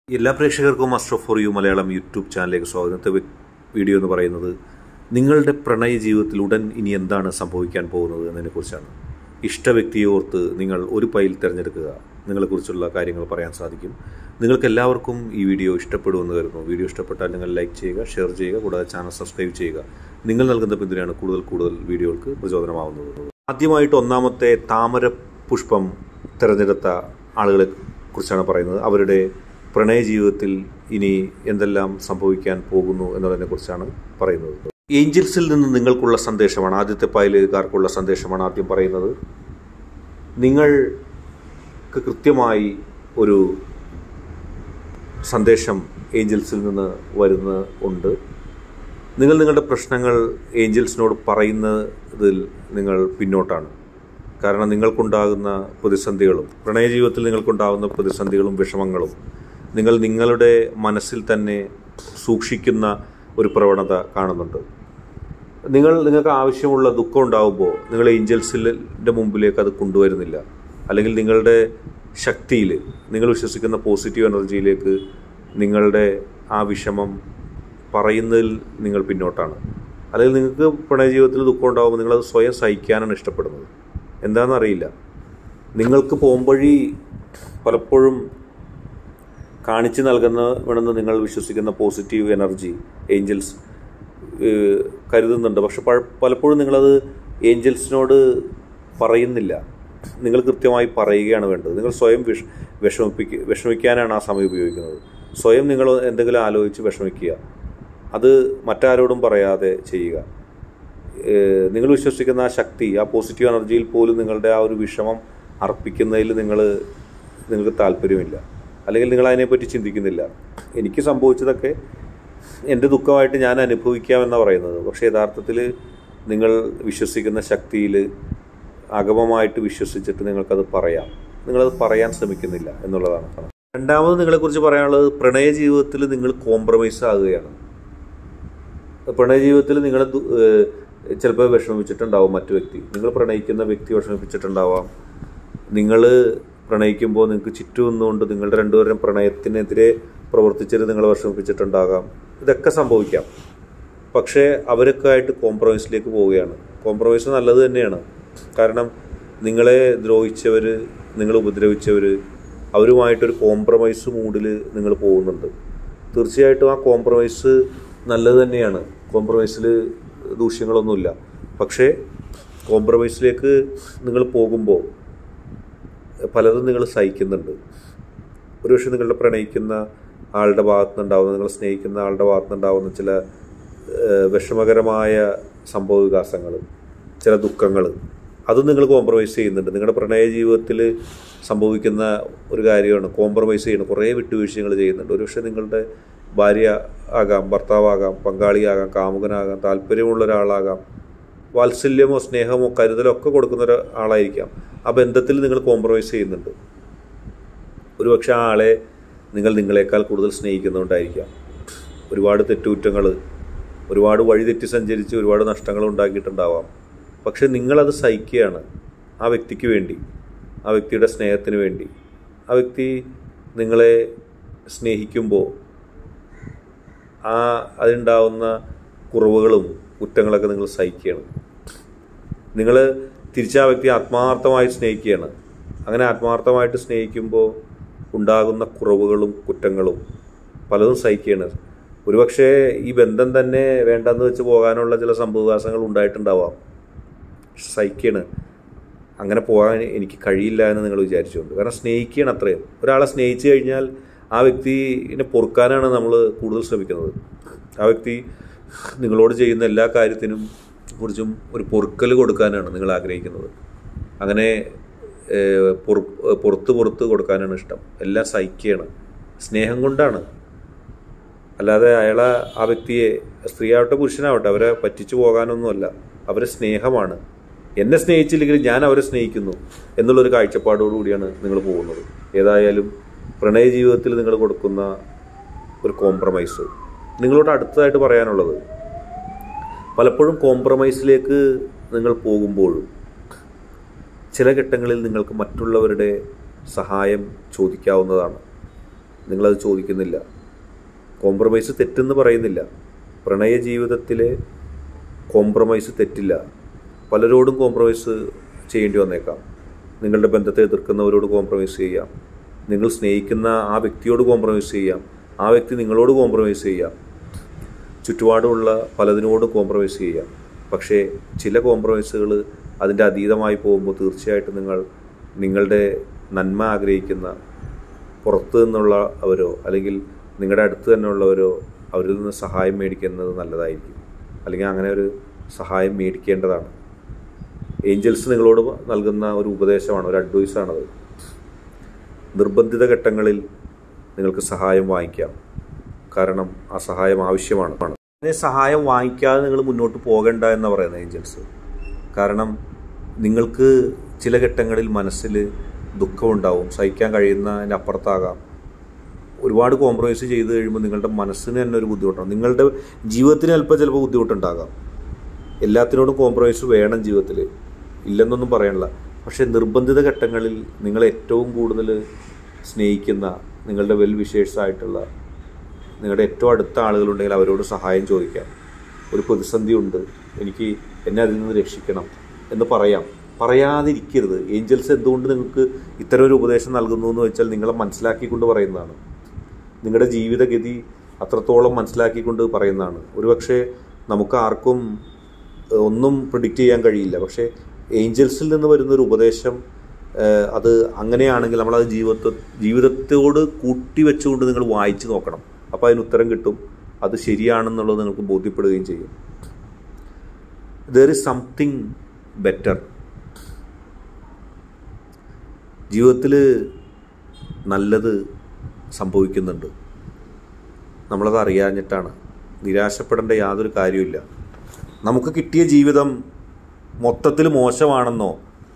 എല്ലാ പ്രേക്ഷകർക്കും astro for you Malayalam YouTube ചാനലിലേക്ക് സ്വാഗതം ഇന്നത്തെ വി- വീഡിയോ എന്ന് പറയുന്നത് നിങ്ങളുടെ പ്രണയ ജീവിതത്തിൽ ഉടൻ ഇനി എന്താണ് സംഭവിക്കാൻ പോകുന്നത് എന്നതിനെക്കുറിച്ചാണ് ഇഷ്ട വ്യക്തിയെ ഓർത്ത് നിങ്ങൾ ഒരു പൈൽ തിരഞ്ഞെടുക്കുക നിങ്ങളെക്കുറിച്ചുള്ള കാര്യങ്ങൾ പറയാൻ സാധിക്കും നിങ്ങൾക്ക് എല്ലാവർക്കും ഈ വീഡിയോ ഇഷ്ടപ്പെടുമെന്ന് കരുതുന്നു വീഡിയോ ഇഷ്ടപ്പെട്ടാൽ നിങ്ങൾ ലൈക്ക് ചെയ്യുക ഷെയർ ചെയ്യുക കൂടാതെ ചാനൽ സബ്സ്ക്രൈബ് ചെയ്യുക നിങ്ങൾ നൽകുന്ന പിന്തുണയാണ് കൂടുതൽ കൂടുതൽ വീഡിയോകൾക്ക് പ്രചോദനമാവുന്നത് ആദ്യമായിട്ട് ഒന്നാമത്തെ താമര പുഷ്പം തിരഞ്ഞെടുത്ത ആളുകളെ കുറിച്ചാണ് പറയുന്നത് അവരുടെ പ്രണയ ജീവിതത്തിൽ ഇനി എന്തെല്ലാം സംഭവിക്കാൻ പോകുന്നു എന്നതിനെക്കുറിച്ചാണ് പറയുന്നത് ഏഞ്ചൽസിൽ നിന്ന് നിങ്ങൾക്കുള്ള സന്ദേശമാണ് ആദ്യത്തെ പൈലുകാർക്കുള്ള സന്ദേശമാണ് ആദ്യം പറയുന്നത് നിങ്ങൾക്ക് കൃത്യമായി ഒരു സന്ദേശം ഏഞ്ചൽസിൽ നിന്ന് വരുന്ന ഉണ്ട് നിങ്ങൾ നിങ്ങളുടെ പ്രശ്നങ്ങൾ ഏഞ്ചൽസിനോട് പറയുന്നതിൽ നിങ്ങൾ പിന്നോട്ടാണ് കാരണം നിങ്ങൾക്കുണ്ടാകുന്ന പ്രതിസന്ധികളും പ്രണയ ജീവിതത്തിൽ നിങ്ങൾക്കുണ്ടാകുന്ന പ്രതിസന്ധികളും വിഷമങ്ങളും നിങ്ങൾ നിങ്ങളുടെ മനസ്സിൽ തന്നെ സൂക്ഷിക്കുന്ന ഒരു പ്രവണത കാണുന്നുണ്ട് നിങ്ങൾ നിങ്ങൾക്ക് ആവശ്യമുള്ള ദുഃഖം ഉണ്ടാകുമ്പോൾ നിങ്ങൾ ഏഞ്ചൽസിൻ്റെ മുമ്പിലേക്ക് അത് കൊണ്ടുവരുന്നില്ല അല്ലെങ്കിൽ നിങ്ങളുടെ ശക്തിയിൽ നിങ്ങൾ വിശ്വസിക്കുന്ന പോസിറ്റീവ് എനർജിയിലേക്ക് നിങ്ങളുടെ ആ വിഷമം പറയുന്നതിൽ നിങ്ങൾ പിന്നോട്ടാണ് അല്ലെങ്കിൽ നിങ്ങൾക്ക് പ്രണയ ജീവിതത്തിൽ ദുഃഖം ഉണ്ടാകുമ്പോൾ നിങ്ങളത് സ്വയം സഹിക്കാനാണ് ഇഷ്ടപ്പെടുന്നത് എന്താണെന്നറിയില്ല നിങ്ങൾക്ക് പോകുമ്പഴി പലപ്പോഴും കാണിച്ചു നൽകുന്ന വേണമെന്ന് നിങ്ങൾ വിശ്വസിക്കുന്ന പോസിറ്റീവ് എനർജി ഏഞ്ചൽസ് ഏഹ്, കരുതുന്നുണ്ട് പക്ഷെ പഴ- പലപ്പോഴും നിങ്ങളത് ഏഞ്ചൽസിനോട് പറയുന്നില്ല നിങ്ങൾ കൃത്യമായി പറയുകയാണ് വേണ്ടത് നിങ്ങൾ സ്വയം വിഷ വിഷമിപ്പിക്ക വിഷമിക്കാനാണ് ആ സമയം ഉപയോഗിക്കുന്നത് സ്വയം നിങ്ങൾ എന്തെങ്കിലും ആലോചിച്ച് വിഷമിക്കുക അത് മറ്റാരോടും പറയാതെ ചെയ്യുക ഏഹ്, നിങ്ങൾ വിശ്വസിക്കുന്ന ആ ശക്തി ആ പോസിറ്റീവ് എനർജിയിൽ പോലും നിങ്ങളുടെ ആ ഒരു വിഷമം അർപ്പിക്കുന്നതിൽ നിങ്ങൾ നിങ്ങൾക്ക് താല്പര്യമില്ല അല്ലെങ്കിൽ നിങ്ങൾ അതിനെപ്പറ്റി ചിന്തിക്കുന്നില്ല എനിക്ക് സംഭവിച്ചതൊക്കെ എൻ്റെ ദുഃഖമായിട്ട് ഞാൻ അനുഭവിക്കാമെന്നാണ് പറയുന്നത് പക്ഷേ യഥാർത്ഥത്തിൽ നിങ്ങൾ വിശ്വസിക്കുന്ന ശക്തിയിൽ അഗമമായിട്ട് വിശ്വസിച്ചിട്ട് നിങ്ങൾക്കത് പറയാം നിങ്ങളത് പറയാൻ ശ്രമിക്കുന്നില്ല എന്നുള്ളതാണ് രണ്ടാമത് നിങ്ങളെക്കുറിച്ച് പറയാനുള്ളത് പ്രണയ ജീവിതത്തിൽ നിങ്ങൾ കോംപ്രമൈസ് ആകുകയാണ് പ്രണയ ജീവിതത്തിൽ നിങ്ങൾ ചിലപ്പോൾ വിഷമിച്ചിട്ടുണ്ടാവും മറ്റു വ്യക്തി നിങ്ങൾ പ്രണയിക്കുന്ന വ്യക്തി വിഷമിപ്പിച്ചിട്ടുണ്ടാവാം നിങ്ങൾ പ്രണയിക്കുമ്പോൾ നിങ്ങൾക്ക് ചുറ്റും നിന്നുകൊണ്ട് നിങ്ങളുടെ രണ്ടുപേരും പ്രണയത്തിനെതിരെ പ്രവർത്തിച്ചിട്ട് നിങ്ങളെ വിഷമിപ്പിച്ചിട്ടുണ്ടാകാം ഇതൊക്കെ സംഭവിക്കാം പക്ഷേ അവരൊക്കെ ആയിട്ട് കോംപ്രമൈസിലേക്ക് പോവുകയാണ് കോംപ്രമൈസ് നല്ലത് തന്നെയാണ് കാരണം നിങ്ങളെ ദ്രോഹിച്ചവർ നിങ്ങൾ ഉപദ്രവിച്ചവർ അവരുമായിട്ടൊരു കോംപ്രമൈസ് മൂഡിൽ നിങ്ങൾ പോകുന്നുണ്ട് തീർച്ചയായിട്ടും ആ കോംപ്രമൈസ് നല്ലത് തന്നെയാണ് കോംപ്രമൈസിൽ ദൂഷ്യങ്ങളൊന്നുമില്ല പക്ഷേ കോംപ്രമൈസിലേക്ക് നിങ്ങൾ പോകുമ്പോൾ പലതും നിങ്ങൾ സഹിക്കുന്നുണ്ട് ഒരുപക്ഷെ നിങ്ങളുടെ പ്രണയിക്കുന്ന ആളുടെ ഭാഗത്തു നിന്നുണ്ടാവുന്ന നിങ്ങൾ സ്നേഹിക്കുന്ന ആളുടെ ഭാഗത്തു നിന്നുണ്ടാവുന്ന ചില ഏഹ്, വിഷമകരമായ സംഭവ വികാസങ്ങൾ ചില ദുഃഖങ്ങൾ അതും നിങ്ങൾ കോംപ്രമൈസ് ചെയ്യുന്നുണ്ട് നിങ്ങളുടെ പ്രണയ ജീവിതത്തിൽ സംഭവിക്കുന്ന ഒരു കാര്യമാണ് കോംപ്രമൈസ് ചെയ്യുന്നത് കുറേ വിട്ടുവീഴ്ചകൾ ചെയ്യുന്നുണ്ട് ഒരുപക്ഷെ നിങ്ങളുടെ ഭാര്യ ആകാം ഭർത്താവാകാം പങ്കാളിയാകാം കാമുകനാകാം താല്പര്യമുള്ള ഒരാളാകാം വാത്സല്യമോ സ്നേഹമോ കരുതലോ ഒക്കെ കൊടുക്കുന്ന ഒരാളായിരിക്കാം ആ ബന്ധത്തിൽ നിങ്ങൾ കോംപ്രമൈസ് ചെയ്യുന്നുണ്ട് ഒരുപക്ഷെ ആ ആളെ നിങ്ങൾ നിങ്ങളെക്കാൾ കൂടുതൽ സ്നേഹിക്കുന്നുണ്ടായിരിക്കാം ഒരുപാട് തെറ്റുകുറ്റങ്ങൾ ഒരുപാട് വഴിതെറ്റി സഞ്ചരിച്ച് ഒരുപാട് നഷ്ടങ്ങൾ ഉണ്ടാക്കിയിട്ടുണ്ടാവാം പക്ഷെ നിങ്ങളത് സഹിക്കുകയാണ് ആ വ്യക്തിക്ക് വേണ്ടി ആ വ്യക്തിയുടെ സ്നേഹത്തിന് വേണ്ടി ആ വ്യക്തി നിങ്ങളെ സ്നേഹിക്കുമ്പോൾ ആ അതിനുണ്ടാവുന്ന കുറവുകളും കുറ്റങ്ങളൊക്കെ നിങ്ങൾ സഹിക്കുകയാണ് നിങ്ങൾ തിരിച്ചാ വ്യക്തി ആത്മാർത്ഥമായി സ്നേഹിക്കുകയാണ് അങ്ങനെ ആത്മാർത്ഥമായിട്ട് സ്നേഹിക്കുമ്പോൾ ഉണ്ടാകുന്ന കുറവുകളും കുറ്റങ്ങളും പലതും സഹിക്കുകയാണ് ഒരുപക്ഷെ ഈ ബന്ധം തന്നെ വേണ്ടെന്ന് വെച്ച് പോകാനുള്ള ചില സംഭവവികാസങ്ങൾ ഉണ്ടായിട്ടുണ്ടാവാം പക്ഷെ സഹിക്കുകയാണ് അങ്ങനെ പോകാൻ എനിക്ക് കഴിയില്ല എന്ന് നിങ്ങൾ വിചാരിച്ചുകൊണ്ട് കാരണം സ്നേഹിക്കുകയാണ് അത്രയും ഒരാളെ സ്നേഹിച്ചു കഴിഞ്ഞാൽ ആ വ്യക്തിനെ പൊറുക്കാനാണ് നമ്മൾ കൂടുതൽ ശ്രമിക്കുന്നത് ആ വ്യക്തി നിങ്ങളോട് ചെയ്യുന്ന എല്ലാ കാര്യത്തിനും കുറിച്ചും ഒരു പൊറുക്കൽ കൊടുക്കാനാണ് നിങ്ങൾ ആഗ്രഹിക്കുന്നത് അങ്ങനെ ഏഹ്, പൊറു പുറത്ത് പുറത്ത് കൊടുക്കാനാണ് ഇഷ്ടം എല്ലാം സഹിക്കുകയാണ് സ്നേഹം കൊണ്ടാണ് അല്ലാതെ അയാളെ ആ വ്യക്തിയെ സ്ത്രീയാവട്ടെ പുരുഷനാവട്ടെ അവരെ പറ്റിച്ചു പോകാനൊന്നുമല്ല അവരെ സ്നേഹമാണ് എന്നെ സ്നേഹിച്ചില്ലെങ്കിൽ ഞാൻ അവരെ സ്നേഹിക്കുന്നു എന്നുള്ളൊരു കാഴ്ചപ്പാടോടുകൂടിയാണ് നിങ്ങൾ പോകുന്നത് ഏതായാലും പ്രണയ ജീവിതത്തിൽ നിങ്ങൾ കൊടുക്കുന്ന ഒരു കോംപ്രമൈസ് നിങ്ങളോട് അടുത്തതായിട്ട് പറയാനുള്ളത് പലപ്പോഴും കോംപ്രമൈസിലേക്ക് നിങ്ങൾ പോകുമ്പോഴും ചില ഘട്ടങ്ങളിൽ നിങ്ങൾക്ക് മറ്റുള്ളവരുടെ സഹായം ചോദിക്കാവുന്നതാണ് നിങ്ങളത് ചോദിക്കുന്നില്ല കോംപ്രമൈസ് തെറ്റെന്ന് പറയുന്നില്ല പ്രണയ ജീവിതത്തിലെ കോംപ്രമൈസ് തെറ്റില്ല പലരോടും കോംപ്രമൈസ് ചെയ്യേണ്ടി വന്നേക്കാം നിങ്ങളുടെ ബന്ധത്തെ എതിർക്കുന്നവരോട് കോംപ്രമൈസ് ചെയ്യാം നിങ്ങൾ സ്നേഹിക്കുന്ന ആ വ്യക്തിയോട് കോംപ്രമൈസ് ചെയ്യാം ആ വ്യക്തി നിങ്ങളോട് കോംപ്രമൈസ് ചെയ്യാം ചുറ്റുപാടുമുള്ള പലതിനോട് കോംപ്രമൈസ് ചെയ്യാം പക്ഷേ ചില കോംപ്രമൈസുകൾ അതിൻ്റെ അതീതമായി പോകുമ്പോൾ തീർച്ചയായിട്ടും നിങ്ങൾ നിങ്ങളുടെ നന്മ ആഗ്രഹിക്കുന്ന പുറത്തു നിന്നുള്ളവരോ അല്ലെങ്കിൽ നിങ്ങളുടെ അടുത്ത് തന്നെ ഉള്ളവരോ അവരിൽ നിന്ന് സഹായം മേടിക്കുന്നത് നല്ലതായിരിക്കും അല്ലെങ്കിൽ അങ്ങനെ ഒരു സഹായം മേടിക്കേണ്ടതാണ് ഏഞ്ചൽസ് നിങ്ങളോട് നൽകുന്ന ഒരു ഉപദേശമാണ് ഒരു അഡ്വൈസാണത് നിർബന്ധിത ഘട്ടങ്ങളിൽ നിങ്ങൾക്ക് സഹായം വാങ്ങിക്കാം കാരണം ആ സഹായം ആവശ്യമാണ് അതേ സഹായം വാങ്ങിക്കാതെ നിങ്ങൾ മുന്നോട്ട് പോകണ്ട എന്ന് പറയുന്നത് ഏഞ്ചൽസ് കാരണം നിങ്ങൾക്ക് ചില ഘട്ടങ്ങളിൽ മനസ്സിൽ ദുഃഖമുണ്ടാവും സഹിക്കാൻ കഴിയുന്നതിൻ്റെ അപ്പുറത്താകാം ഒരുപാട് കോംപ്രമൈസ് ചെയ്ത് കഴിയുമ്പോൾ നിങ്ങളുടെ മനസ്സിന് തന്നെ ഒരു ബുദ്ധിമുട്ടാണ് നിങ്ങളുടെ ജീവിതത്തിന് അല്പം ചിലപ്പോൾ ബുദ്ധിമുട്ടുണ്ടാകാം എല്ലാത്തിനോടും കോംപ്രമൈസ് വേണം ജീവിതത്തിൽ ഇല്ലെന്നൊന്നും പറയണില്ല പക്ഷേ നിർബന്ധിത ഘട്ടങ്ങളിൽ നിങ്ങൾ ഏറ്റവും കൂടുതൽ സ്നേഹിക്കുന്ന നിങ്ങളുടെ വെൽ വിഷേഴ്സ് ആയിട്ടുള്ള നിങ്ങളുടെ ഏറ്റവും അടുത്ത ആളുകളുണ്ടെങ്കിൽ അവരോട് സഹായം ചോദിക്കാം ഒരു പ്രതിസന്ധി ഉണ്ട് എനിക്ക് എന്നെ അതിൽ നിന്ന് രക്ഷിക്കണം എന്ന് പറയാം പറയാതിരിക്കരുത് ഏഞ്ചൽസ് എന്തുകൊണ്ട് നിങ്ങൾക്ക് ഇത്തരം ഒരു ഉപദേശം നൽകുന്നു എന്ന് വെച്ചാൽ നിങ്ങളെ മനസ്സിലാക്കിക്കൊണ്ട് പറയുന്നതാണ് നിങ്ങളുടെ ജീവിതഗതി അത്രത്തോളം മനസ്സിലാക്കിക്കൊണ്ട് പറയുന്നതാണ് ഒരുപക്ഷെ നമുക്ക് ആർക്കും ഏഹ്, ഒന്നും പ്രിഡിക്റ്റ് ചെയ്യാൻ കഴിയില്ല പക്ഷേ ഏഞ്ചൽസിൽ നിന്ന് വരുന്നൊരു ഉപദേശം ഏഹ്, അത് അങ്ങനെയാണെങ്കിൽ നമ്മളത് ജീവിത ജീവിതത്തോട് കൂട്ടി വെച്ചുകൊണ്ട് നിങ്ങൾ വായിച്ചു നോക്കണം അപ്പോൾ അതിന് ഉത്തരം കിട്ടും അത് ശരിയാണെന്നുള്ളത് നിങ്ങൾക്ക് ബോധ്യപ്പെടുകയും ചെയ്യും ദർ ഇസ് സംതിങ് ബെറ്റർ ജീവിതത്തിൽ നല്ലത് സംഭവിക്കുന്നുണ്ട് നമ്മളത് അറിയാഞ്ഞിട്ടാണ് നിരാശപ്പെടേണ്ട യാതൊരു കാര്യമില്ല നമുക്ക് കിട്ടിയ ജീവിതം മൊത്തത്തിൽ മോശമാണെന്നോ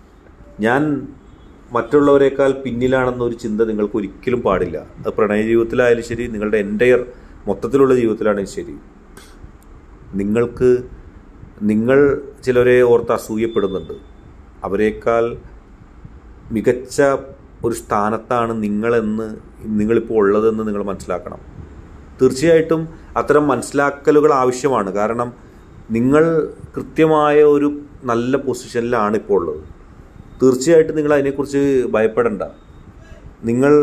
ഞാൻ മറ്റുള്ളവരെക്കാൾ പിന്നിലാണെന്നൊരു ചിന്ത നിങ്ങൾക്ക് ഒരിക്കലും പാടില്ല അത് പ്രണയ ജീവിതത്തിലായാലും ശരി നിങ്ങളുടെ എൻ്റയർ മൊത്തത്തിലുള്ള ജീവിതത്തിലാണെങ്കിലും ശരി നിങ്ങൾക്ക് നിങ്ങൾ ചിലരെ ഓർത്ത് അസൂയപ്പെടുന്നുണ്ട് അവരെക്കാൾ മികച്ച ഒരു സ്ഥാനത്താണ് നിങ്ങളെന്ന് നിങ്ങളിപ്പോൾ ഉള്ളതെന്ന് നിങ്ങൾ മനസ്സിലാക്കണം തീർച്ചയായിട്ടും അത്തരം മനസ്സിലാക്കലുകൾ ആവശ്യമാണ് കാരണം നിങ്ങൾ കൃത്യമായ ഒരു നല്ല പൊസിഷനിലാണ് ഇപ്പോൾ ഉള്ളത് തീർച്ചയായിട്ടും നിങ്ങൾ അതിനെക്കുറിച്ച് ഭയപ്പെടണ്ട നിങ്ങൾ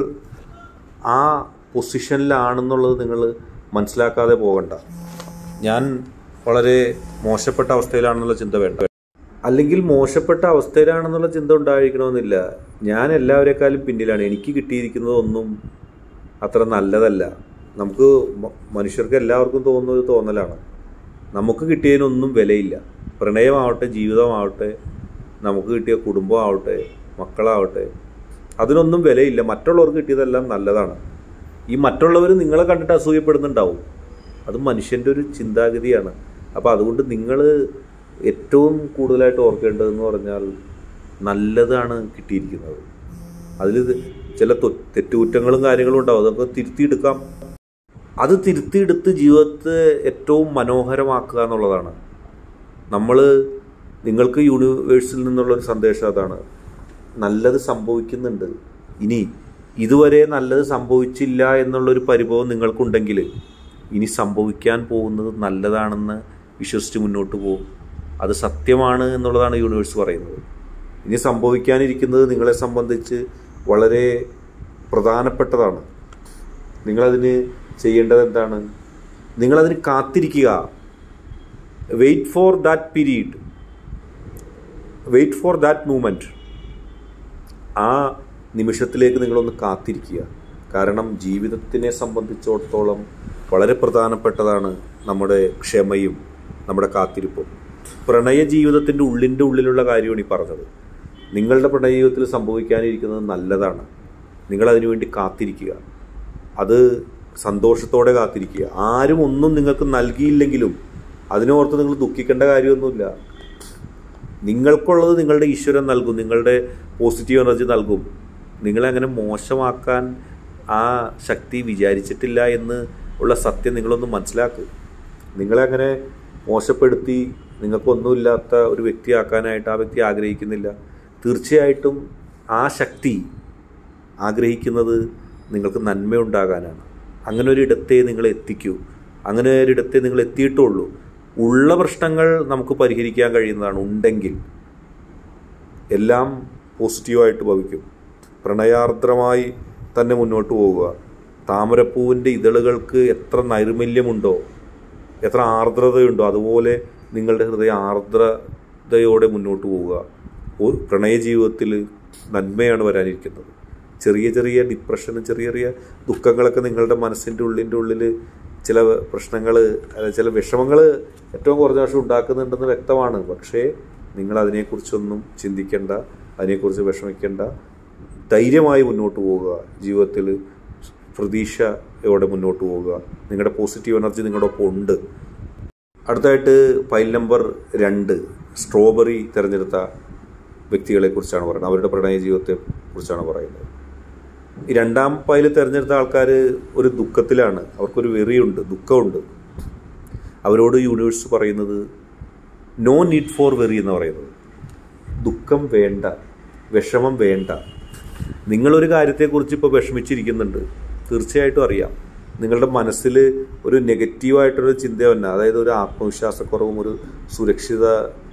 ആ പൊസിഷനിലാണെന്നുള്ളത് നിങ്ങൾ മനസ്സിലാക്കാതെ പോകണ്ട ഞാൻ വളരെ മോശപ്പെട്ട അവസ്ഥയിലാണെന്നുള്ള ചിന്ത വേണ്ട അല്ലെങ്കിൽ മോശപ്പെട്ട അവസ്ഥയിലാണെന്നുള്ള ചിന്ത ഉണ്ടായിരിക്കണമെന്നില്ല ഞാൻ എല്ലാവരെക്കാളും പിന്നിലാണ് എനിക്ക് കിട്ടിയിരിക്കുന്നതൊന്നും അത്ര നല്ലതല്ല നമുക്ക് മ- മനുഷ്യർക്ക് എല്ലാവർക്കും തോന്നുന്ന ഒരു തോന്നലാണ് നമുക്ക് കിട്ടിയതിനൊന്നും വിലയില്ല പ്രണയമാവട്ടെ ജീവിതമാവട്ടെ നമുക്ക് കിട്ടിയ കുടുംബമാവട്ടെ മക്കളാവട്ടെ അതിനൊന്നും വിലയില്ല മറ്റുള്ളവർക്ക് കിട്ടിയതെല്ലാം നല്ലതാണ് ഈ മറ്റുള്ളവർ നിങ്ങളെ കണ്ടിട്ട് അസൂയപ്പെടുന്നുണ്ടാവും അത് മനുഷ്യൻ്റെ ഒരു ചിന്താഗതിയാണ് അപ്പോൾ അതുകൊണ്ട് നിങ്ങൾ ഏറ്റവും കൂടുതലായിട്ട് ഓർക്കേണ്ടതെന്ന് പറഞ്ഞാൽ നല്ലതാണ് കിട്ടിയിരിക്കുന്നത് അതിൽ ചില തൊ- തെറ്റുകുറ്റങ്ങളും കാര്യങ്ങളും ഉണ്ടാവും അതൊക്കെ തിരുത്തിയെടുക്കാം അത് തിരുത്തിയെടുത്ത് ജീവിതത്തെ ഏറ്റവും മനോഹരമാക്കുക എന്നുള്ളതാണ് നമ്മൾ നിങ്ങൾക്ക് യൂണിവേഴ്സിൽ നിന്നുള്ളൊരു സന്ദേശം അതാണ് നല്ലത് സംഭവിക്കുന്നുണ്ട് ഇനി ഇതുവരെ നല്ലത് സംഭവിച്ചില്ല എന്നുള്ളൊരു പരിഭവം നിങ്ങൾക്കുണ്ടെങ്കിൽ ഇനി സംഭവിക്കാൻ പോകുന്നത് നല്ലതാണെന്ന് വിശ്വസിച്ച് മുന്നോട്ട് പോകും അത് സത്യമാണ് എന്നുള്ളതാണ് യൂണിവേഴ്സ് പറയുന്നത് ഇനി സംഭവിക്കാനിരിക്കുന്നത് നിങ്ങളെ സംബന്ധിച്ച് വളരെ പ്രധാനപ്പെട്ടതാണ് നിങ്ങളതിന് ചെയ്യേണ്ടത് എന്താണ് നിങ്ങളതിന് കാത്തിരിക്കുക wait for that period wait for that moment ആ നിമിഷത്തിലേക്ക് നിങ്ങളൊന്ന് കാത്തിരിക്കുക കാരണം ജീവിതത്തിനെ സംബന്ധിച്ചിടത്തോളം വളരെ പ്രധാനപ്പെട്ടതാണ് നമ്മുടെ ക്ഷമയും നമ്മുടെ കാത്തിരിപ്പും പ്രണയ ജീവിതത്തിൻ്റെ ഉള്ളിൻ്റെ ഉള്ളിലുള്ള കാര്യമാണ് ഈ പറഞ്ഞത് നിങ്ങളുടെ പ്രണയ ജീവിതത്തിൽ സംഭവിക്കാനിരിക്കുന്നത് നല്ലതാണ് നിങ്ങൾ അതിനുവേണ്ടി കാത്തിരിക്കുക അത് സന്തോഷത്തോടെ കാത്തിരിക്കുക ആരും ഒന്നും നിങ്ങൾക്ക് നൽകിയില്ലെങ്കിലും അതിനോർത്ത് നിങ്ങൾ ദുഃഖിക്കേണ്ട കാര്യമൊന്നുമില്ല നിങ്ങൾക്കുള്ളത് നിങ്ങളുടെ ഈശ്വരൻ നൽകും നിങ്ങളുടെ പോസിറ്റീവ് എനർജി നൽകും നിങ്ങളെ അങ്ങനെ മോശമാക്കാൻ ആ ശക്തി വിചാരിച്ചിട്ടില്ല എന്ന് ഉള്ള സത്യം നിങ്ങളൊന്ന് മനസ്സിലാക്കുക നിങ്ങളെ അങ്ങനെ മോശപ്പെടുത്തി നിങ്ങൾക്കൊന്നുമില്ലാത്ത ഒരു വ്യക്തിയാക്കാനായിട്ട് ആ വ്യക്തി ആഗ്രഹിക്കുന്നില്ല തീർച്ചയായിട്ടും ആ ശക്തി ആഗ്രഹിക്കുന്നത് നിങ്ങൾക്ക് നന്മയുണ്ടാകാനാണ് അങ്ങനെ ഒരിടത്തെ നിങ്ങൾ എത്തിക്കൂ അങ്ങനെ ഒരിടത്തെ നിങ്ങൾ എത്തിയിട്ടുള്ളൂ ഉള്ള പ്രശ്നങ്ങൾ നമുക്ക് പരിഹരിക്കാൻ കഴിയുന്നതാണ് ഉണ്ടെങ്കിൽ എല്ലാം പോസിറ്റീവായിട്ട് ഭവിക്കും പ്രണയാർദ്രമായി തന്നെ മുന്നോട്ട് പോവുക താമരപ്പൂവിൻ്റെ ഇതളുകൾക്ക് എത്ര നൈർമല്യമുണ്ടോ എത്ര ആർദ്രതയുണ്ടോ അതുപോലെ നിങ്ങളുടെ ഹൃദയ ആർദ്രതയോടെ മുന്നോട്ട് പോവുക ഒരു പ്രണയ ജീവിതത്തിൽ നന്മയാണ് വരാനിരിക്കുന്നത് ചെറിയ ചെറിയ ഡിപ്രഷനും ചെറിയ ചെറിയ ദുഃഖങ്ങളൊക്കെ നിങ്ങളുടെ മനസ്സിൻ്റെ ഉള്ളിൻ്റെ ഉള്ളിൽ ചില പ്രശ്നങ്ങൾ ചില വിഷമങ്ങൾ ഏറ്റവും കുറഞ്ഞ വർഷം ഉണ്ടാക്കുന്നുണ്ടെന്ന് വ്യക്തമാണ് പക്ഷേ നിങ്ങൾ അതിനെക്കുറിച്ചൊന്നും ചിന്തിക്കേണ്ട അതിനെക്കുറിച്ച് വിഷമിക്കേണ്ട ധൈര്യമായി മുന്നോട്ട് പോവുക ജീവിതത്തിൽ പ്രതീക്ഷയോടെ മുന്നോട്ട് പോവുക നിങ്ങളുടെ പോസിറ്റീവ് എനർജി നിങ്ങളുടെ ഒപ്പം ഉണ്ട് അടുത്തായിട്ട് ഫയൽ നമ്പർ രണ്ട് സ്ട്രോബെറി തിരഞ്ഞെടുത്ത വ്യക്തികളെക്കുറിച്ചാണ് പറയുന്നത് അവരുടെ പ്രണയ ജീവിതത്തെ കുറിച്ചാണ് പറയുന്നത് ഈ രണ്ടാം പൈല് തിരഞ്ഞെടുത്ത ആൾക്കാർ ഒരു ദുഃഖത്തിലാണ് അവർക്കൊരു വെറിയുണ്ട് ദുഃഖമുണ്ട് അവരോട് യൂണിവേഴ്സ് പറയുന്നത് നോ നീഡ് ഫോർ വെറി എന്ന് പറയുന്നത് ദുഃഖം വേണ്ട വിഷമം വേണ്ട നിങ്ങളൊരു കാര്യത്തെക്കുറിച്ച് ഇപ്പോൾ വിഷമിച്ചിരിക്കുന്നുണ്ട് തീർച്ചയായിട്ടും അറിയാം നിങ്ങളുടെ മനസ്സിൽ ഒരു നെഗറ്റീവായിട്ടൊരു ചിന്ത തന്നെ അതായത് ഒരു ആത്മവിശ്വാസക്കുറവും ഒരു സുരക്ഷിത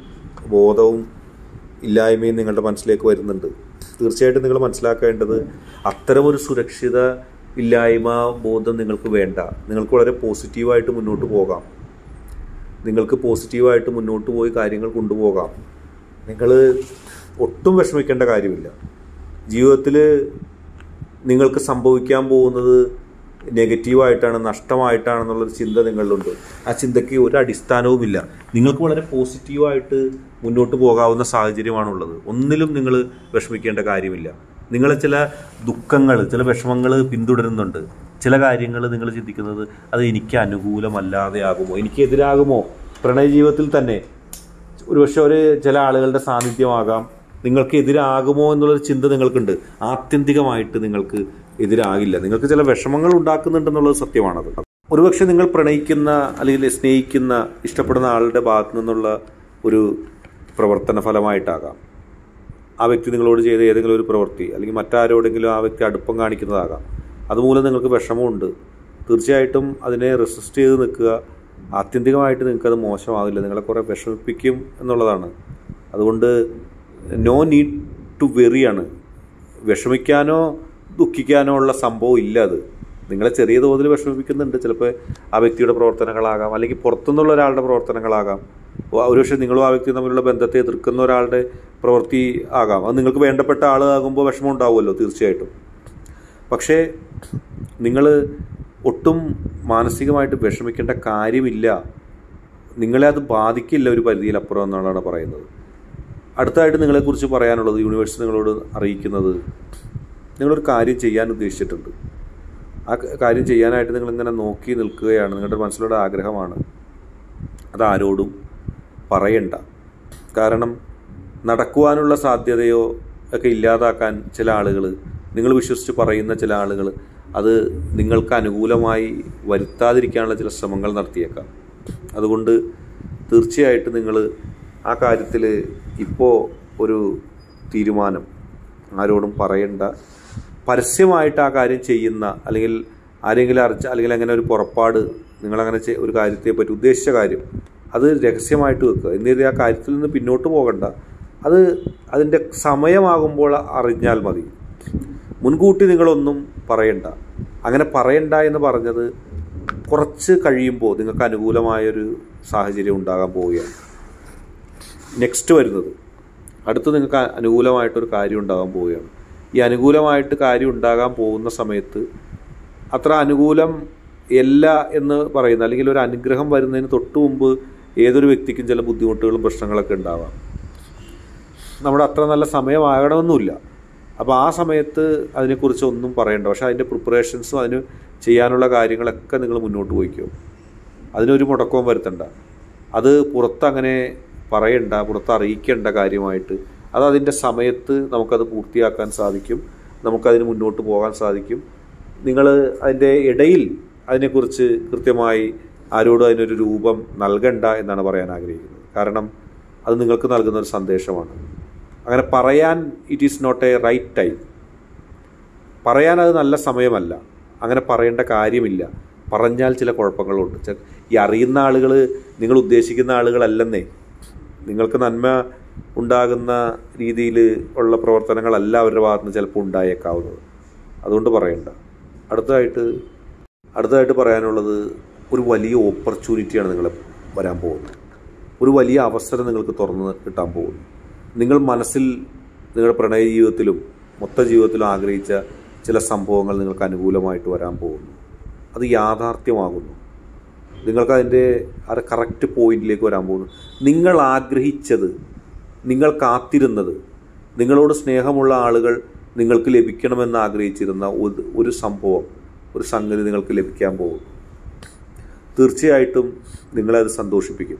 ബോധവും ഇല്ലായ്മയും നിങ്ങളുടെ മനസ്സിലേക്ക് വരുന്നുണ്ട് തീർച്ചയായിട്ടും നിങ്ങൾ മനസ്സിലാക്കേണ്ടത് അത്തരമൊരു സുരക്ഷിത ഇല്ലായ്മ ബോധം നിങ്ങൾക്ക് വേണ്ട നിങ്ങൾക്ക് വളരെ പോസിറ്റീവായിട്ട് മുന്നോട്ട് പോകാം നിങ്ങൾക്ക് പോസിറ്റീവായിട്ട് മുന്നോട്ട് പോയി കാര്യങ്ങൾ കൊണ്ടുപോകാം നിങ്ങൾ ഒട്ടും വിഷമിക്കേണ്ട കാര്യമില്ല ജീവിതത്തിൽ നിങ്ങൾക്ക് സംഭവിക്കാൻ പോകുന്നത് നെഗറ്റീവായിട്ടാണ് നഷ്ടമായിട്ടാണെന്നുള്ളൊരു ചിന്ത നിങ്ങളിലുണ്ട് ആ ചിന്തയ്ക്ക് ഒരു അടിസ്ഥാനവുമില്ല നിങ്ങൾക്ക് വളരെ പോസിറ്റീവായിട്ട് മുന്നോട്ട് പോകാവുന്ന സാഹചര്യമാണുള്ളത് ഒന്നിലും നിങ്ങൾ വിഷമിക്കേണ്ട കാര്യമില്ല നിങ്ങളെ ചില ദുഃഖങ്ങൾ ചില വിഷമങ്ങൾ പിന്തുടരുന്നുണ്ട് ചില കാര്യങ്ങൾ നിങ്ങൾ ചിന്തിക്കുന്നത് അത് എനിക്ക് അനുകൂലമല്ലാതെ ആകുമോ എനിക്ക് എതിരാകുമോ പ്രണയ ജീവിതത്തിൽ തന്നെ ഒരുപക്ഷെ ഒരു ചില ആളുകളുടെ സാന്നിധ്യമാകാം നിങ്ങൾക്ക് എതിരാകുമോ എന്നുള്ളൊരു ചിന്ത നിങ്ങൾക്കുണ്ട് ആത്യന്തികമായിട്ട് നിങ്ങൾക്ക് എതിരാകില്ല നിങ്ങൾക്ക് ചില വിഷമങ്ങൾ ഉണ്ടാക്കുന്നുണ്ടെന്നുള്ളത് സത്യമാണത് ഒരുപക്ഷെ നിങ്ങൾ പ്രണയിക്കുന്ന അല്ലെങ്കിൽ സ്നേഹിക്കുന്ന ഇഷ്ടപ്പെടുന്ന ആളുടെ ഭാഗത്തു നിന്നുള്ള ഒരു പ്രവർത്തന ഫലമായിട്ടാകാം ആ വ്യക്തി നിങ്ങളോട് ചെയ്ത ഏതെങ്കിലും ഒരു പ്രവൃത്തി അല്ലെങ്കിൽ മറ്റാരോടെങ്കിലും ആ വ്യക്തി അടുപ്പം കാണിക്കുന്നതാകാം അതുമൂലം നിങ്ങൾക്ക് വിഷമമുണ്ട് തീർച്ചയായിട്ടും അതിനെ റെസിസ്റ്റ് ചെയ്ത് നിൽക്കുക ആത്യന്തികമായിട്ട് നിങ്ങൾക്കത് മോശമാകില്ല നിങ്ങളെ കുറേ വിഷമിപ്പിക്കും എന്നുള്ളതാണ് അതുകൊണ്ട് നോ നീഡ് ടു വെറിയാണ് വിഷമിക്കാനോ ദുഃഖിക്കാനോ ഉള്ള സംഭവം ഇല്ല അത് നിങ്ങളെ ചെറിയ തോതിൽ വിഷമിപ്പിക്കുന്നുണ്ട് ചിലപ്പോൾ ആ വ്യക്തിയുടെ പ്രവർത്തനങ്ങളാകാം അല്ലെങ്കിൽ പുറത്തുനിന്നുള്ള ഒരാളുടെ പ്രവർത്തനങ്ങളാകാം ഒരുപക്ഷെ നിങ്ങളും ആ വ്യക്തി തമ്മിലുള്ള ബന്ധത്തെ എതിർക്കുന്ന ഒരാളുടെ പ്രവൃത്തി ആകാം അത് നിങ്ങൾക്ക് വേണ്ടപ്പെട്ട ആളാകുമ്പോൾ വിഷമം ഉണ്ടാവുമല്ലോ തീർച്ചയായിട്ടും പക്ഷേ നിങ്ങൾ ഒട്ടും മാനസികമായിട്ട് വിഷമിക്കേണ്ട കാര്യമില്ല നിങ്ങളെ അത് ബാധിക്കില്ല ഒരു പരിധിയിലപ്പുറം എന്നാണ് പറയുന്നത് അടുത്തായിട്ട് നിങ്ങളെക്കുറിച്ച് പറയാനുള്ളത് യൂണിവേഴ്സ് നിങ്ങളോട് അറിയിക്കുന്നത് നിങ്ങളൊരു കാര്യം ചെയ്യാൻ ഉദ്ദേശിച്ചിട്ടുണ്ട് ആ കാര്യം ചെയ്യാനായിട്ട് നിങ്ങളിങ്ങനെ നോക്കി നിൽക്കുകയാണ് നിങ്ങളുടെ മനസ്സിലുള്ള ആഗ്രഹമാണ് അതാരോടും പറയണ്ട കാരണം നടക്കുവാനുള്ള സാധ്യതയോ ഒക്കെ ഇല്ലാതാക്കാൻ ചില ആളുകൾ നിങ്ങൾ വിശ്വസിച്ച് പറയുന്ന ചില ആളുകൾ അത് നിങ്ങൾക്ക് അനുകൂലമായി വരുത്താതിരിക്കാനുള്ള ചില ശ്രമങ്ങൾ നടത്തിയേക്കാം അതുകൊണ്ട് തീർച്ചയായിട്ടും നിങ്ങൾ ആ കാര്യത്തിൽ ഇപ്പോൾ ഒരു തീരുമാനം ആരോടും പറയണ്ട പരസ്യമായിട്ട് ആ കാര്യം ചെയ്യുന്ന അല്ലെങ്കിൽ ആരെങ്കിലും അറിച്ച അല്ലെങ്കിൽ അങ്ങനെ ഒരു പുറപ്പാട് നിങ്ങളങ്ങനെ ഒരു കാര്യത്തെ പറ്റി ഉദ്ദേശിച്ച കാര്യം അത് രഹസ്യമായിട്ട് വെക്കുക എന്നിട്ട് ആ കാര്യത്തിൽ നിന്ന് പിന്നോട്ട് പോകണ്ട അത് അതിൻ്റെ സമയമാകുമ്പോൾ അറിഞ്ഞാൽ മതി മുൻകൂട്ടി നിങ്ങളൊന്നും പറയണ്ട അങ്ങനെ പറയണ്ട എന്ന് പറഞ്ഞത് കുറച്ച് കഴിയുമ്പോൾ നിങ്ങൾക്ക് അനുകൂലമായൊരു സാഹചര്യം ഉണ്ടാകാൻ പോവുകയാണ് നെക്സ്റ്റ് വരുന്നത് അടുത്ത് നിങ്ങൾക്ക് അനുകൂലമായിട്ടൊരു കാര്യം ഉണ്ടാകാൻ പോവുകയാണ് ഈ അനുകൂലമായിട്ട് കാര്യം ഉണ്ടാകാൻ പോകുന്ന സമയത്ത് അത്ര അനുകൂലം അല്ല എന്ന് പറയുന്ന അല്ലെങ്കിൽ ഒരു അനുഗ്രഹം വരുന്നതിന് തൊട്ട് മുമ്പ് ഏതൊരു വ്യക്തിക്കും ചില ബുദ്ധിമുട്ടുകളും പ്രശ്നങ്ങളൊക്കെ ഉണ്ടാവാം നമ്മുടെ അത്ര നല്ല സമയമാകണമെന്നില്ല അപ്പോൾ ആ സമയത്ത് അതിനെക്കുറിച്ച് ഒന്നും പറയണ്ട പക്ഷേ അതിൻ്റെ പ്രിപ്പറേഷൻസും അതിന് ചെയ്യാനുള്ള കാര്യങ്ങളൊക്കെ നിങ്ങൾ മുന്നോട്ട് പോയിക്കോ അതിനൊരു മുടക്കവും വരുത്തണ്ട അത് പുറത്തങ്ങനെ പറയണ്ട പുറത്ത് അറിയിക്കേണ്ട കാര്യമായിട്ട് അത് അതിൻ്റെ സമയത്ത് നമുക്കത് പൂർത്തിയാക്കാൻ സാധിക്കും നമുക്കതിന് മുന്നോട്ട് പോകാൻ സാധിക്കും നിങ്ങൾ അതിൻ്റെ ഇടയിൽ അതിനെക്കുറിച്ച് കൃത്യമായി ആരോടും അതിനൊരു രൂപം നൽകണ്ട എന്നാണ് പറയാൻ ആഗ്രഹിക്കുന്നത് കാരണം അത് നിങ്ങൾക്ക് നൽകുന്ന ഒരു സന്ദേശമാണ് അങ്ങനെ പറയാൻ it is not a right time പറയാൻ അത് നല്ല സമയമല്ല അങ്ങനെ പറയേണ്ട കാര്യമില്ല പറഞ്ഞാൽ ചില കുഴപ്പങ്ങളുണ്ട് ചെ- ഈ അറിയുന്ന ആളുകൾ നിങ്ങൾ ഉദ്ദേശിക്കുന്ന ആളുകളല്ലെന്നേ നിങ്ങൾക്ക് നന്മ ഉണ്ടാകുന്ന രീതിയിൽ ഉള്ള പ്രവർത്തനങ്ങളല്ല അവരുടെ ഭാഗത്ത് നിന്ന് ചിലപ്പോൾ ഉണ്ടായേക്കാവുന്നത് അതുകൊണ്ട് പറയണ്ട അടുത്തതായിട്ട് അടുത്തതായിട്ട് പറയാനുള്ളത് ഒരു വലിയ ഓപ്പർച്യൂണിറ്റിയാണ് നിങ്ങൾ വരാൻ പോകുന്നത് ഒരു വലിയ അവസരം നിങ്ങൾക്ക് തുറന്ന് കിട്ടാൻ പോകുന്നു നിങ്ങൾ മനസ്സിൽ നിങ്ങളുടെ പ്രണയ ജീവിതത്തിലും മൊത്ത ജീവിതത്തിലും ആഗ്രഹിച്ച ചില സംഭവങ്ങൾ നിങ്ങൾക്ക് അനുകൂലമായിട്ട് വരാൻ പോകുന്നു അത് യാഥാർത്ഥ്യമാകുന്നു നിങ്ങൾക്ക് അതിൻ്റെ ആ കറക്റ്റ് പോയിന്റിലേക്ക് വരാൻ പോകുന്നു നിങ്ങൾ ആഗ്രഹിച്ചത് നിങ്ങൾ കാത്തിരുന്നത് നിങ്ങളോട് സ്നേഹമുള്ള ആളുകൾ നിങ്ങൾക്ക് ലഭിക്കണമെന്ന് ആഗ്രഹിച്ചിരുന്ന ഒരു ഒരു സംഭവം ഒരു സംഗതി നിങ്ങൾക്ക് ലഭിക്കാൻ പോകും തീർച്ചയായിട്ടും നിങ്ങളെ അത് സന്തോഷിപ്പിക്കും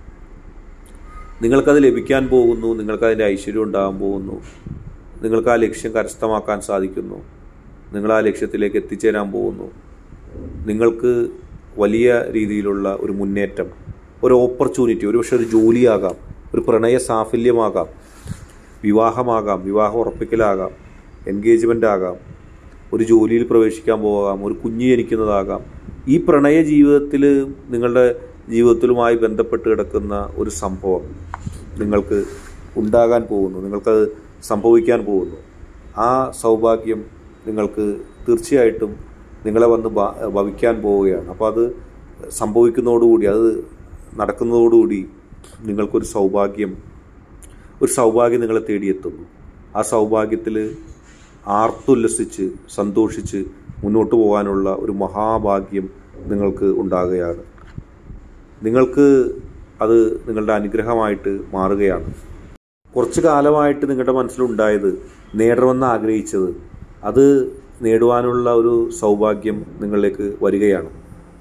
നിങ്ങൾക്കത് ലഭിക്കാൻ പോകുന്നു നിങ്ങൾക്കതിൻ്റെ ഐശ്വര്യം ഉണ്ടാകാൻ പോകുന്നു നിങ്ങൾക്ക് ആ ലക്ഷ്യം കരസ്ഥമാക്കാൻ സാധിക്കുന്നു നിങ്ങൾ ആ ലക്ഷ്യത്തിലേക്ക് എത്തിച്ചേരാൻ പോകുന്നു നിങ്ങൾക്ക് വലിയ രീതിയിലുള്ള ഒരു മുന്നേറ്റം ഒരു ഓപ്പർച്യൂണിറ്റി ഒരു പക്ഷേ ഒരു ജോലിയാകാം ഒരു പ്രണയ സാഫല്യമാകാം വിവാഹമാകാം വിവാഹം ഉറപ്പിക്കലാകാം എൻഗേജ്മെൻ്റ് ആകാം ഒരു ജോലിയിൽ പ്രവേശിക്കാൻ പോകാം ഒരു കുഞ്ഞ് ജനിക്കുന്നതാകാം ഈ പ്രണയ ജീവിതത്തിൽ നിങ്ങളുടെ ജീവിതത്തിലുമായി ബന്ധപ്പെട്ട് കിടക്കുന്ന ഒരു സംഭവം നിങ്ങൾക്ക് ഉണ്ടാകാൻ പോകുന്നു നിങ്ങൾക്കത് സംഭവിക്കാൻ പോകുന്നു ആ സൗഭാഗ്യം നിങ്ങൾക്ക് തീർച്ചയായിട്ടും നിങ്ങളെ വന്ന് ഭ- ഭവിക്കാൻ പോവുകയാണ് അപ്പോൾ അത് സംഭവിക്കുന്നതോടുകൂടി അത് നടക്കുന്നതോടുകൂടി നിങ്ങൾക്കൊരു സൗഭാഗ്യം ഒരു സൗഭാഗ്യം നിങ്ങളെ തേടിയെത്തുന്നു ആ സൗഭാഗ്യത്തിൽ ആർത്തുല്ലസിച്ച് സന്തോഷിച്ച് മുന്നോട്ട് പോകാനുള്ള ഒരു മഹാഭാഗ്യം നിങ്ങൾക്ക് ഉണ്ടാകുകയാണ് നിങ്ങൾക്ക് അത് നിങ്ങളുടെ അനുഗ്രഹമായിട്ട് മാറുകയാണ് കുറച്ചു കാലമായിട്ട് നിങ്ങളുടെ മനസ്സിലുണ്ടായത് നേടണമെന്ന് ആഗ്രഹിച്ചത് അത് നേടുവാനുള്ള ഒരു സൗഭാഗ്യം നിങ്ങളിലേക്ക് വരികയാണ്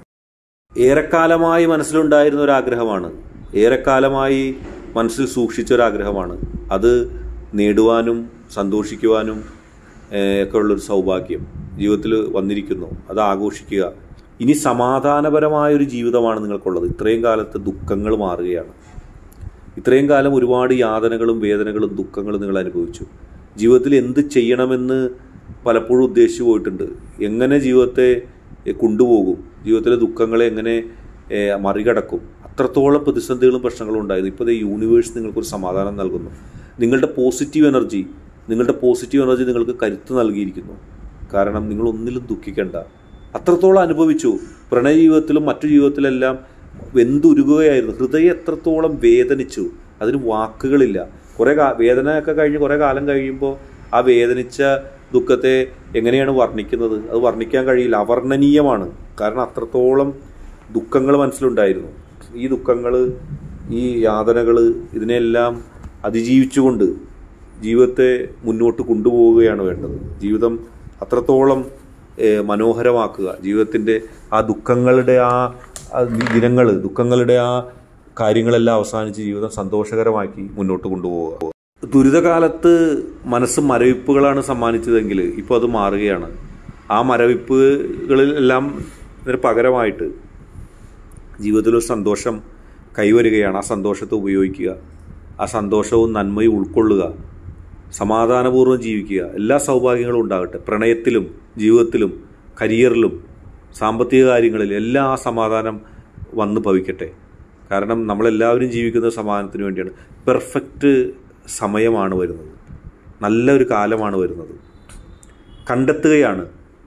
ഏറെക്കാലമായി മനസ്സിലുണ്ടായിരുന്ന ഒരു ആഗ്രഹമാണ് ഏറെക്കാലമായി മനസ്സിൽ സൂക്ഷിച്ച ഒരു ആഗ്രഹമാണ് അത് നേടുവാനും സന്തോഷിക്കുവാനും ഏഹ്, ഒക്കെ ഉള്ളൊരു സൗഭാഗ്യം ജീവിതത്തിൽ വന്നിരിക്കുന്നു അത് ആഘോഷിക്കുക ഇനി സമാധാനപരമായ ഒരു ജീവിതമാണ് നിങ്ങൾക്കുള്ളത് ഇത്രയും കാലത്ത് ദുഃഖങ്ങൾ മാറുകയാണ് ഇത്രയും കാലം ഒരുപാട് യാതനകളും വേദനകളും ദുഃഖങ്ങളും നിങ്ങൾ അനുഭവിച്ചു ജീവിതത്തിൽ എന്ത് ചെയ്യണമെന്ന് പലപ്പോഴും ഉദ്ദേശിച്ചു പോയിട്ടുണ്ട് എങ്ങനെ ജീവിതത്തെ എ, കൊണ്ടുപോകും ജീവിതത്തിലെ ദുഃഖങ്ങളെ എങ്ങനെ എ, മറികടക്കും അത്രത്തോളം പ്രതിസന്ധികളും പ്രശ്നങ്ങളും ഉണ്ടായിരുന്നു ഇപ്പോൾ ഈ യൂണിവേഴ്സ് നിങ്ങൾക്കൊരു സമാധാനം നൽകുന്നു നിങ്ങളുടെ പോസിറ്റീവ് എനർജി നിങ്ങളുടെ പോസിറ്റീവ് എനർജി നിങ്ങൾക്ക് കരുത്ത് നൽകിയിരിക്കുന്നു കാരണം നിങ്ങൾ ഒന്നിലും ദുഃഖിക്കേണ്ട അത്രത്തോളം അനുഭവിച്ചു പ്രണയ ജീവിതത്തിലും മറ്റു ജീവിതത്തിലെല്ലാം വെന്തുരുകുകയായിരുന്നു ഹൃദയം എത്രത്തോളം വേദനിച്ചു അതിന് വാക്കുകളില്ല കുറേ കാ വേദനയൊക്കെ കഴിഞ്ഞ് കുറേ കാലം കഴിയുമ്പോൾ ആ വേദനിച്ച ദുഃഖത്തെ എങ്ങനെയാണ് വർണ്ണിക്കുന്നത് അത് വർണ്ണിക്കാൻ കഴിയില്ല അവർണ്ണനീയമാണ് കാരണം അത്രത്തോളം ദുഃഖങ്ങൾ മനസ്സിലുണ്ടായിരുന്നു ഈ ദുഃഖങ്ങൾ ഈ യാതനകൾ ഇതിനെല്ലാം അതിജീവിച്ചുകൊണ്ട് ജീവിതത്തെ മുന്നോട്ട് കൊണ്ടുപോവുകയാണ് വേണ്ടത് ജീവിതം അത്രത്തോളം ഏഹ്, മനോഹരമാക്കുക ജീവിതത്തിൻ്റെ ആ ദുഃഖങ്ങളുടെ ആ ദിനങ്ങൾ ദുഃഖങ്ങളുടെ ആ കാര്യങ്ങളെല്ലാം അവസാനിച്ച് ജീവിതം സന്തോഷകരമാക്കി മുന്നോട്ട് കൊണ്ടുപോവുക ദുരിതകാലത്ത് മനസ്സ് മരവിപ്പുകളാണ് സമ്മാനിച്ചതെങ്കിൽ ഇപ്പോൾ അത് മാറുകയാണ് ആ മരവിപ്പുകളിൽ എല്ലാം ഇതിന് പകരമായിട്ട് ജീവിതത്തിലൊരു സന്തോഷം കൈവരികയാണ് ആ സന്തോഷത്തെ ഉപയോഗിക്കുക ആ സന്തോഷവും നന്മയും ഉൾക്കൊള്ളുക സമാധാനപൂർവ്വം ജീവിക്കുക എല്ലാ സൗഭാഗ്യങ്ങളും ഉണ്ടാകട്ടെ പ്രണയത്തിലും ജീവിതത്തിലും കരിയറിലും സാമ്പത്തിക കാര്യങ്ങളിലും എല്ലാം ആ സമാധാനം വന്ന് ഭവിക്കട്ടെ കാരണം നമ്മളെല്ലാവരും ജീവിക്കുന്നത് സമാധാനത്തിന് വേണ്ടിയാണ് പെർഫെക്റ്റ് സമയമാണ് വരുന്നത് നല്ലൊരു കാലമാണ് വരുന്നത് കണ്ടെത്തുകയാണ്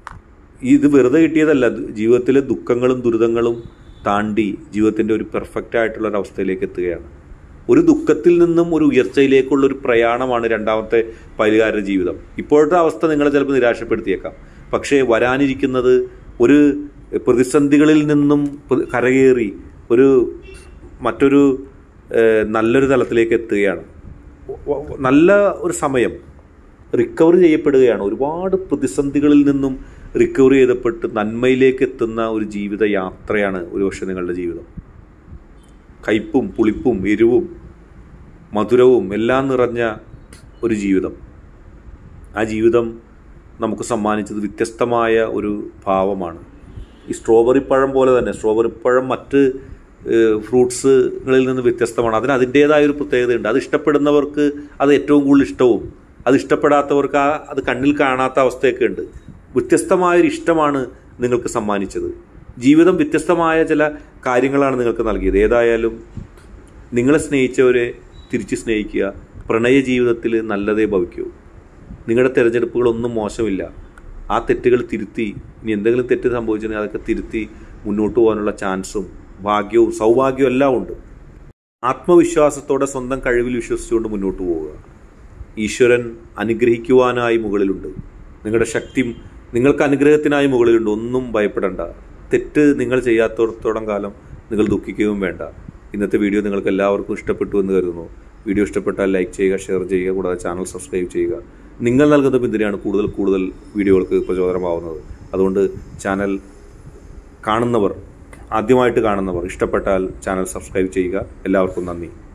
ഇത് വെറുതെ കിട്ടിയതല്ല ജീവിതത്തിലെ ദുഃഖങ്ങളും ദുരിതങ്ങളും താണ്ടി ജീവിതത്തിൻ്റെ ഒരു പെർഫെക്റ്റ് ആയിട്ടുള്ള ഒരു അവസ്ഥയിലേക്ക് എത്തുകയാണ് ഒരു ദുഃഖത്തിൽ നിന്നും ഒരു ഉയർച്ചയിലേക്കുള്ള ഒരു പ്രയാണമാണ് രണ്ടാമത്തെ പൈലുകാരുടെ ജീവിതം ഇപ്പോഴത്തെ അവസ്ഥ നിങ്ങളെ ചിലപ്പോൾ നിരാശപ്പെടുത്തിയേക്കാം പക്ഷേ വരാനിരിക്കുന്നത് ഒരു പ്രതിസന്ധികളിൽ നിന്നും പ്ര- കരകയറി ഒരു മറ്റൊരു ഏഹ്, നല്ലൊരു തലത്തിലേക്ക് എത്തുകയാണ് വ- വ- നല്ല ഒരു സമയം റിക്കവർ ചെയ്യപ്പെടുകയാണ് ഒരുപാട് പ്രതിസന്ധികളിൽ നിന്നും റിക്കവർ ചെയ്തപ്പെട്ട് നന്മയിലേക്ക് എത്തുന്ന ഒരു ജീവിത യാത്രയാണ് ഒരുപക്ഷെ നിങ്ങളുടെ ജീവിതം കയ്പും പുളിപ്പും എരിവും മധുരവും എല്ലാം നിറഞ്ഞ ഒരു ജീവിതം ആ ജീവിതം നമുക്ക് സമ്മാനിച്ചത് വ്യത്യസ്തമായ ഒരു ഭാവമാണ് ഈ സ്ട്രോബെറി പഴം പോലെ തന്നെ സ്ട്രോബെറി പഴം മറ്റ് ഫ്രൂട്ട്സുകളിൽ നിന്ന് വ്യത്യസ്തമാണ് അതിന് അതിൻ്റേതായ ഒരു പ്രത്യേകതയുണ്ട് അത് ഇഷ്ടപ്പെടുന്നവർക്ക് അത് ഏറ്റവും കൂടുതൽ ഇഷ്ടവും അത് ഇഷ്ടപ്പെടാത്തവർക്ക് ആ അത് കണ്ണിൽ കാണാത്ത അവസ്ഥയൊക്കെ ഉണ്ട് വ്യത്യസ്തമായൊരു ഇഷ്ടമാണ് നിങ്ങൾക്ക് സമ്മാനിച്ചത് ജീവിതം വ്യത്യസ്തമായ ചില കാര്യങ്ങളാണ് നിങ്ങൾക്ക് നൽകിയത് ഏതായാലും നിങ്ങളെ സ്നേഹിച്ചവരെ തിരിച്ച് സ്നേഹിക്കുക പ്രണയ ജീവിതത്തിൽ നല്ലതേ ഭവിക്കൂ നിങ്ങളുടെ തിരഞ്ഞെടുപ്പുകളൊന്നും മോശമില്ല ആ തെറ്റുകൾ തിരുത്തി ഇനി എന്തെങ്കിലും തെറ്റ് സംഭവിച്ചിട്ടുണ്ടെങ്കിൽ അതൊക്കെ തിരുത്തി മുന്നോട്ട് പോകാനുള്ള ചാൻസും ഭാഗ്യവും സൗഭാഗ്യവും എല്ലാം ഉണ്ട് ആത്മവിശ്വാസത്തോടെ സ്വന്തം കഴിവിൽ വിശ്വസിച്ചുകൊണ്ട് മുന്നോട്ട് പോവുക ഈശ്വരൻ അനുഗ്രഹിക്കുവാനായി മുകളിലുണ്ട് നിങ്ങളുടെ ശക്തി നിങ്ങൾക്ക് അനുഗ്രഹത്തിനായി മുകളിലുണ്ട് ഒന്നും ഭയപ്പെടണ്ട തെറ്റ് നിങ്ങൾ ചെയ്യാത്തോടത്തോളം കാലം നിങ്ങൾ ദുഃഖിക്കുകയും വേണ്ട ഇന്നത്തെ വീഡിയോ നിങ്ങൾക്ക് എല്ലാവർക്കും ഇഷ്ടപ്പെട്ടു എന്ന് കരുതുന്നു വീഡിയോ ഇഷ്ടപ്പെട്ടാൽ ലൈക്ക് ചെയ്യുക ഷെയർ ചെയ്യുക കൂടാതെ ചാനൽ സബ്സ്ക്രൈബ് ചെയ്യുക നിങ്ങൾ നൽകുന്ന പിന്തുണയാണ് കൂടുതൽ കൂടുതൽ വീഡിയോകൾക്ക് പ്രചോദനമാവുന്നത് അതുകൊണ്ട് ചാനൽ കാണുന്നവർ ആദ്യമായിട്ട് കാണുന്നവർ ഇഷ്ടപ്പെട്ടാൽ ചാനൽ സബ്സ്ക്രൈബ് ചെയ്യുക എല്ലാവർക്കും നന്ദി